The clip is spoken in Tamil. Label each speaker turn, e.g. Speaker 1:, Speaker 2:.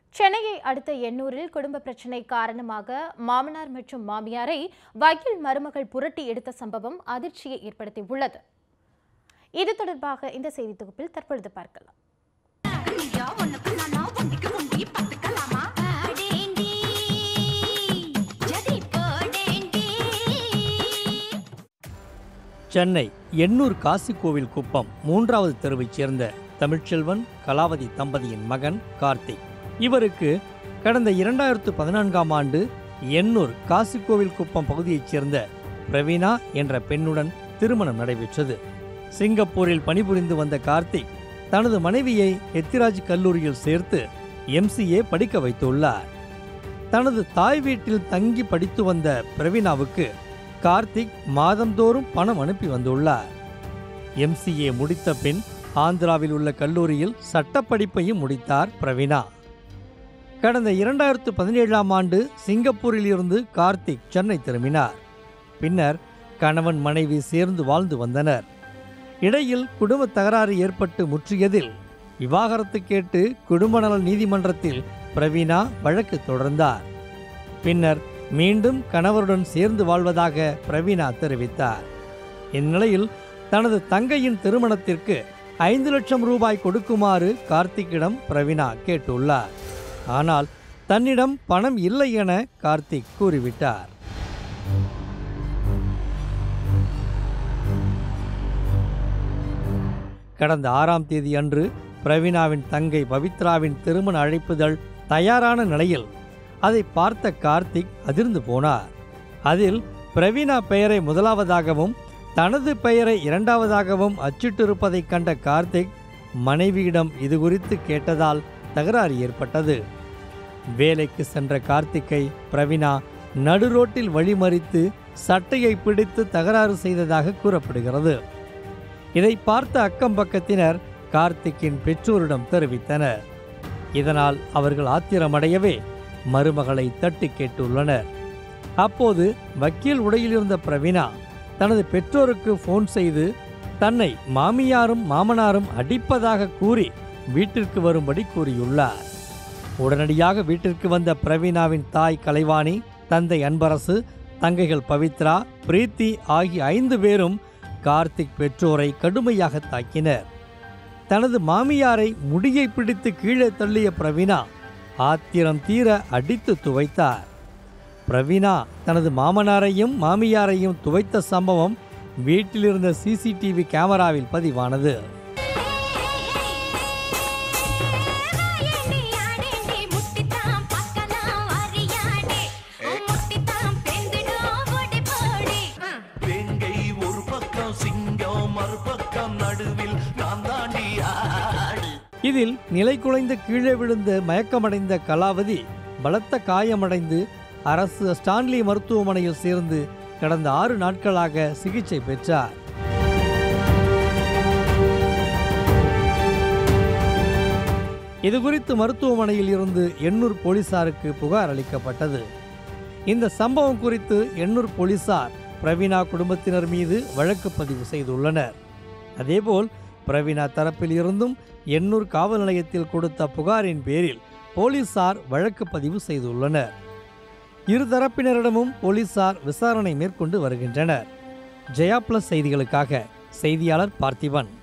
Speaker 1: சென்னையை அடுத்த எண்ணூரில் குடும்ப பிரச்சினை காரணமாக மாமனார் மற்றும் மாமியாரை வக்கீல் மருமகள் புரட்டி எடுத்த சம்பவம் அதிர்ச்சியை ஏற்படுத்தியுள்ளது இது தொடர்பாக இந்த செய்தி தொகுப்பில் தற்பொழுது பார்க்கலாம்
Speaker 2: நீயா உனக்கு நானா ஒண்டிக்கு ஒண்டி பத்துக்கலாமா ஆடேண்டி ஜதி போடேண்டி
Speaker 3: சென்னை எண்ணூர் காசிக்கோவில் குப்பம் மூன்றாவது தெருவைச் சேர்ந்த தமிழ்ச்செல்வன் கலாவதி தம்பதியின் மகன் கார்த்திக் இவருக்கு கடந்த இரண்டாயிரத்து பதினான்காம் ஆண்டு எண்ணூர் காசிக்கோவில் குப்பம் பகுதியைச் சேர்ந்த பிரவீனா என்ற பெண்ணுடன் திருமணம் நடைபெற்றது சிங்கப்பூரில் பணிபுரிந்து வந்த கார்த்திக் தனது மனைவியை எத்திராஜ் கல்லூரியில் சேர்த்து எம்சிஏ படிக்க வைத்துள்ளார் தனது தாய் வீட்டில் தங்கி படித்து வந்த பிரவீனாவுக்கு கார்த்திக் மாதந்தோறும் பணம் அனுப்பி வந்துள்ளார் எம்சிஏ முடித்த பின் ஆந்திராவில் உள்ள கல்லூரியில் சட்டப்படிப்பையும் முடித்தார் பிரவீனா கடந்த இரண்டாயிரத்து பதினேழாம் ஆண்டு சிங்கப்பூரில் இருந்து கார்த்திக் சென்னை திரும்பினார் பின்னர் கணவன் மனைவி சேர்ந்து வாழ்ந்து வந்தனர் இடையில் குடும்ப தகராறு ஏற்பட்டு முற்றியதில் விவாகரத்து கேட்டு குடும்ப நல நீதிமன்றத்தில் பிரவீனா வழக்கு தொடர்ந்தார் பின்னர் மீண்டும் கணவருடன் சேர்ந்து வாழ்வதாக பிரவீனா தெரிவித்தார் இந்நிலையில் தனது தங்கையின் திருமணத்திற்கு ஐந்து லட்சம் ரூபாய் கொடுக்குமாறு கார்த்திக்கிடம் பிரவீனா கேட்டுள்ளார் ஆனால் தன்னிடம் பணம் இல்லை என கார்த்திக் கூறிவிட்டார் கடந்த ஆறாம் தேதி அன்று பிரவீனாவின் தங்கை பவித்ராவின் திருமண அழைப்புதல் தயாரான நிலையில் அதை பார்த்த கார்த்திக் அதிர்ந்து போனார் அதில் பிரவீனா பெயரை முதலாவதாகவும் தனது பெயரை இரண்டாவதாகவும் அச்சிட்டிருப்பதைக் கண்ட கார்த்திக் மனைவியிடம் இது குறித்து கேட்டதால் தகராறு ஏற்பட்டது வேலைக்கு சென்ற கார்த்திக்கை பிரவீனா நடுரோட்டில் வழிமறித்து சட்டையை பிடித்து தகராறு செய்ததாக கூறப்படுகிறது இதை பார்த்த அக்கம் பக்கத்தினர் கார்த்திக்கின் பெற்றோரிடம் தெரிவித்தனர் இதனால் அவர்கள் ஆத்திரமடையவே மருமகளை தட்டி கேட்டுள்ளனர் அப்போது வக்கீல் உடையில் இருந்த பிரவீனா தனது பெற்றோருக்கு ஃபோன் செய்து தன்னை மாமியாரும் மாமனாரும் அடிப்பதாக கூறி வீட்டிற்கு வரும்படி கூறியுள்ளார் உடனடியாக வீட்டிற்கு வந்த பிரவீனாவின் தாய் கலைவாணி தந்தை அன்பரசு தங்கைகள் பவித்ரா பிரீத்தி ஆகிய ஐந்து பேரும் கார்த்திக் பெற்றோரை கடுமையாக தாக்கினர் தனது மாமியாரை முடியை பிடித்து கீழே தள்ளிய பிரவீனா ஆத்திரம் தீர அடித்து துவைத்தார் பிரவீனா தனது மாமனாரையும் மாமியாரையும் துவைத்த சம்பவம் வீட்டிலிருந்த சிசிடிவி கேமராவில் பதிவானது
Speaker 2: ஆடேண்டி ஆடேண்டி முட்டித்தான் பக்கலாம் வாரியாடே முட்டித்தான் பெந்திடும் ஓடி போடி
Speaker 4: வேங்கை ஒரு பக்கம் சிங்கம் மறுபக்கம் நடுவில் நான் தாண்டி ஆடு
Speaker 3: இதில் நிலை குலைந்து கீழே விழுந்த மயக்கமடைந்த கலாவதி பலத்த காயமடைந்து அரசு ஸ்டான்லி மருத்துவமனையில் சேர்ந்து கடந்த ஆறு நாட்களாக சிகிச்சை பெற்றார் இதுகுறித்து மருத்துவமனையில் இருந்து எண்ணூர் போலீசாருக்கு புகார் அளிக்கப்பட்டது இந்த சம்பவம் குறித்து எண்ணூர் போலீசார் பிரவீனா குடும்பத்தினர் மீது வழக்கு பதிவு செய்துள்ளனர் அதேபோல் பிரவீனா தரப்பில் இருந்தும் எண்ணூர் காவல் நிலையத்தில் கொடுத்த புகாரின் பேரில் போலீசார் வழக்கு பதிவு செய்துள்ளனர் இருதரப்பினரிடமும் போலீசார் விசாரணை மேற்கொண்டு வருகின்றனர் ஜெயா பிளஸ் செய்திகளுக்காக செய்தியாளர் பார்த்திபன்